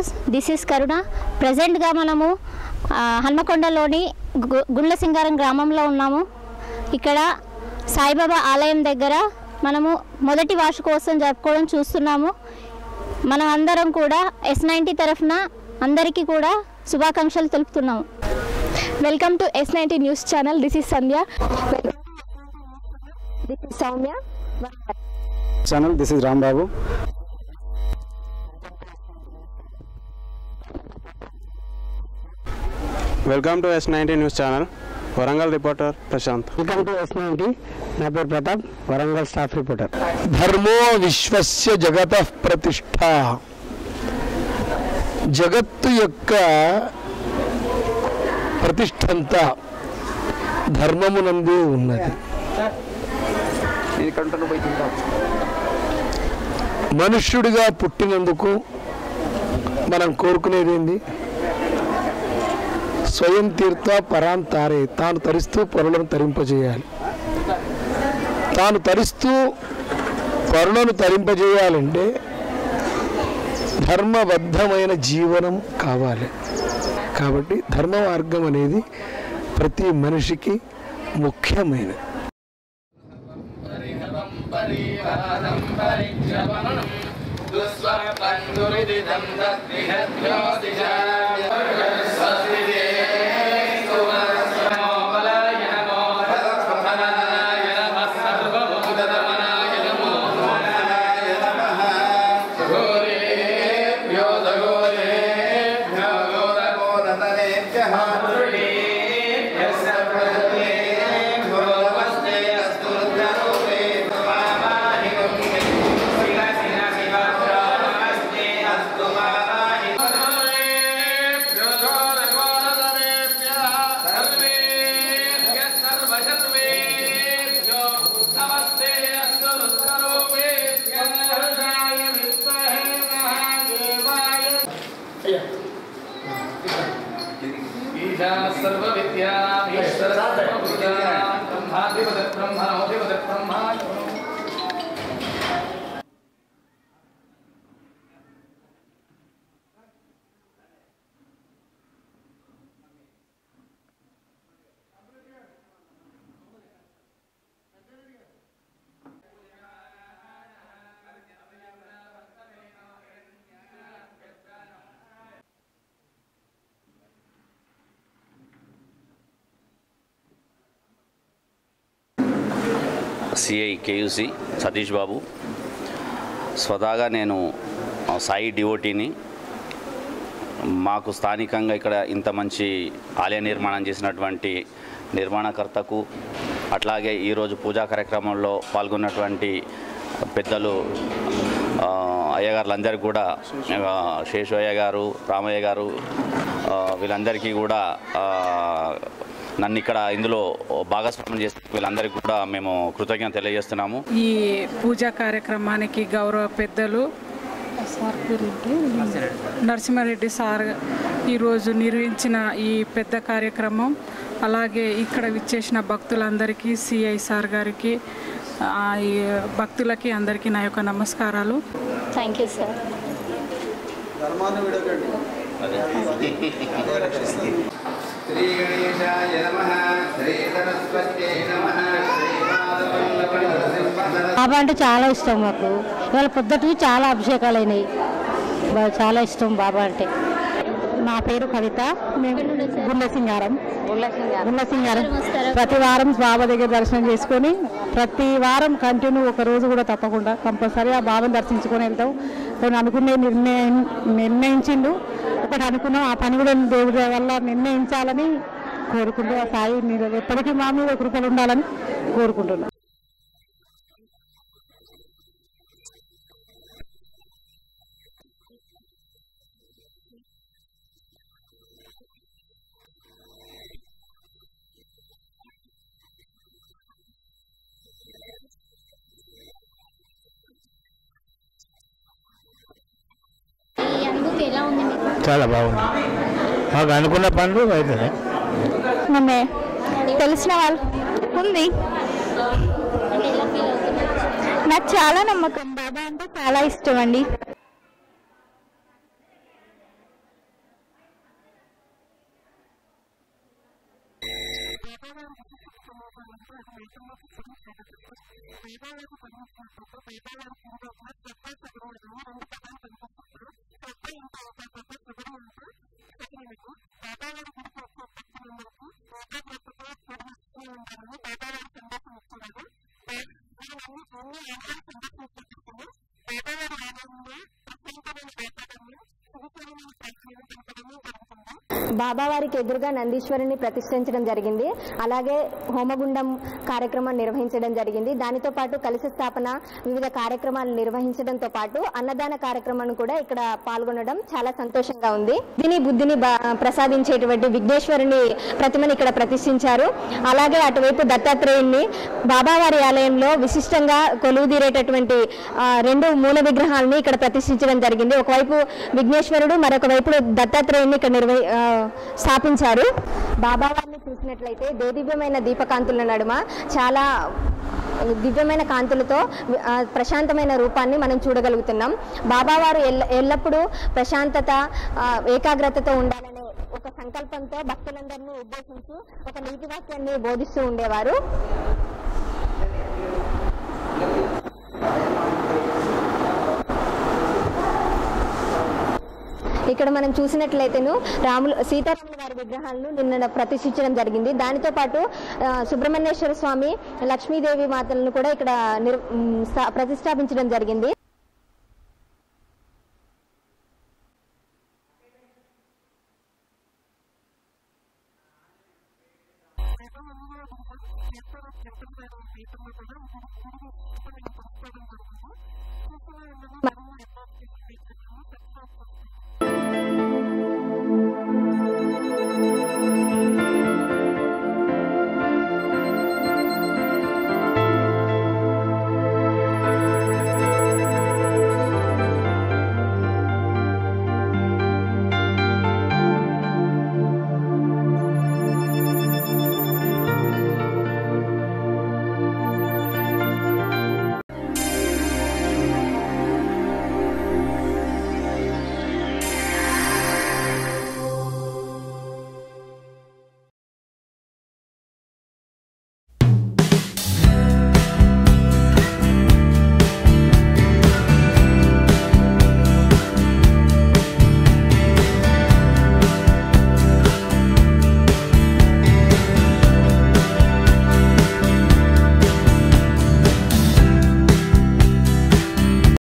News this is కరుణ ప్రజెంట్గా మనము ఆ, హన్మకొండలోని గు- గుండ్ల సింగారం గ్రామంలో ఉన్నాము ఇక్కడ సాయిబాబా ఆలయం దగ్గర మనము మొదటి వార్షికోత్సవం జరుపుకోవడం చూస్తున్నాము మనం అందరం కూడా ఎస్ నైంటీ తరఫున అందరికీ కూడా శుభాకాంక్షలు తెలుపుతున్నాము welcome to S ninety news channel this is Sandhya this is Soumya channel this is Rambabu welcome to S ninety news channel Warangal reporter Prashanth welcome to S ninety నా పేరు ప్రతాప్ వరంగల్ స్టాఫ్ రిపోర్టర్ ధర్మో విశ్వస్య జగత ప్రతిష్ట జగత్తు యొక్క ప్రతిష్టంతా ధర్మమునందే ఉన్నది మనుష్యుడిగా పుట్టినందుకు మనం కోరుకునేది ఏంది స్వయం తీర్థ పరాన్ తారే తాను తరిస్తూ పొరలను తరింపజేయాలి తాను తరిస్తూ పరులను తరింపజేయాలంటే ధర్మబద్ధమైన జీవనం కావాలి కాబట్టి ధర్మ మార్గం అనేది ప్రతి మనిషికి ముఖ్యమైనది సిఐ కేయూసి సతీష్ బాబు స్వతహాగా నేను ఆ, సాయి డివోటీని మాకు స్థానికంగా ఇక్కడ ఇంత మంచి ఆలయ నిర్మాణం చేసినటువంటి నిర్మాణకర్తకు అట్లాగే ఈరోజు పూజా కార్యక్రమంలో పాల్గొన్నటువంటి పెద్దలు ఆ, అయ్యగారులందరికీ కూడా ఆ, శేషు అయ్య గారు రామయ్య గారు ఆ, వీళ్ళందరికీ కూడా ఆ, నన్ను ఇక్కడ ఇందులో భాగస్వామ్యం చేసిన వీళ్ళందరికీ కూడా మేము కృతజ్ఞత తెలియజేస్తున్నాము ఈ పూజా కార్యక్రమానికి గౌరవ పెద్దలు సార్ పేరేంటి? నరసింహారెడ్డి సార్ ఈరోజు నిర్వహించిన ఈ పెద్ద కార్యక్రమం అలాగే ఇక్కడ విచ్చేసిన భక్తులందరికీ సిఐ సార్ గారికి ఆ, ఈ భక్తులకి అందరికీ నా యొక్క నమస్కారాలు థ్యాంక్ యూ సార్ శ్రీ గణేశాయ నమ శ్రీ సరస్వత్యై నమ బాబా అంటే చాలా ఇష్టం మాకు ఇవాళ పొద్దుటి చాలా అభిషేకాలు అయినాయి బా- చాలా ఇష్టం బాబా అంటే నా పేరు కవిత మేము గుండె సింగారం గుండె సింగారం ప్రతి వారం బాబా దగ్గర దర్శనం చేసుకొని ప్రతి వారం కంటిన్యూ ఒక రోజు కూడా తప్పకుండా కంపల్సరీ ఆ బాబాని దర్శించుకొని వెళ్తాం నేను అనుకునే నిర్ణయం నిర్ణయించిండు ఒకటి అనుకున్నాం ఆ పని కూడా దేవుడి దయ వల్ల నిర్ణయించాలని కోరుకుంటూ ఆ సాయి మీరు ఎప్పటికీ మా మీద కృపలు ఉండాలని కోరుకుంటున్నాను ఈ అనుభూతి ఎలా ఉంది మీకు చాలా బాగుంది మాకు అనుకున్న పనులు అవుతుంది నన్నే తెలిసిన వాళ్ళు ఉంది అంటే ఎలా ఫీల్ అవుతున్నారు నాకు చాలా నమ్మకం బాబా అంటే చాలా ఇష్టం అండి బాబావారికి ఎదురుగా నందీశ్వరుని ప్రతిష్ఠించడం జరిగింది అలాగే హోమగుండం కార్యక్రమం నిర్వహించడం జరిగింది దానితో పాటు కలశ స్థాపన వివిధ కార్యక్రమాలు నిర్వహించడంతో పాటు అన్నదాన కార్యక్రమాన్ని కూడా ఇక్కడ పాల్గొనడం చాలా సంతోషంగా ఉంది దీని బుద్ధిని బా- ప్రసాదించేటువంటి విఘ్నేశ్వరుని ప్రతిమని ఇక్కడ ప్రతిష్ఠించారు అలాగే అటువైపు దత్తాత్రేయుని బాబావారి ఆలయంలో విశిష్టంగా కొలువుదీరేటటువంటి ఆ, రెండు మూల విగ్రహాలని ఇక్కడ ప్రతిష్ఠించడం జరిగింది ఒకవైపు విఘ్నేశ్వరుడు మరొక వైపు దత్తాత్రేయుని ఇక్కడ నిర్వ ఆ, స్థాపించారు బాబావారిని చూసినట్లయితే దేదివ్యమైన దీపకాంతుల నడుమ చాలా దివ్యమైన కాంతులతో ఆ, ప్రశాంతమైన రూపాన్ని మనం చూడగలుగుతున్నాం బాబావారు ఎల్ల ఎల్లప్పుడూ ప్రశాంతత ఆ, ఏకాగ్రతతో ఉండాలనే ఒక సంకల్పంతో భక్తులందరినీ ఉద్దేశించి ఒక నీతి వాక్యాన్ని బోధిస్తూ ఉండేవారు ఇక్కడ మనం చూసినట్లయితేను రాములు సీతారాముల వారి విగ్రహాలను నిన్న ప్రతిష్ఠించడం జరిగింది దానితో పాటు ఆ, సుబ్రహ్మణ్యేశ్వర స్వామి లక్ష్మీదేవి మాతలను కూడా ఇక్కడ నిర్- మ్, స్థా- ప్రతిష్టాపించడం జరిగింది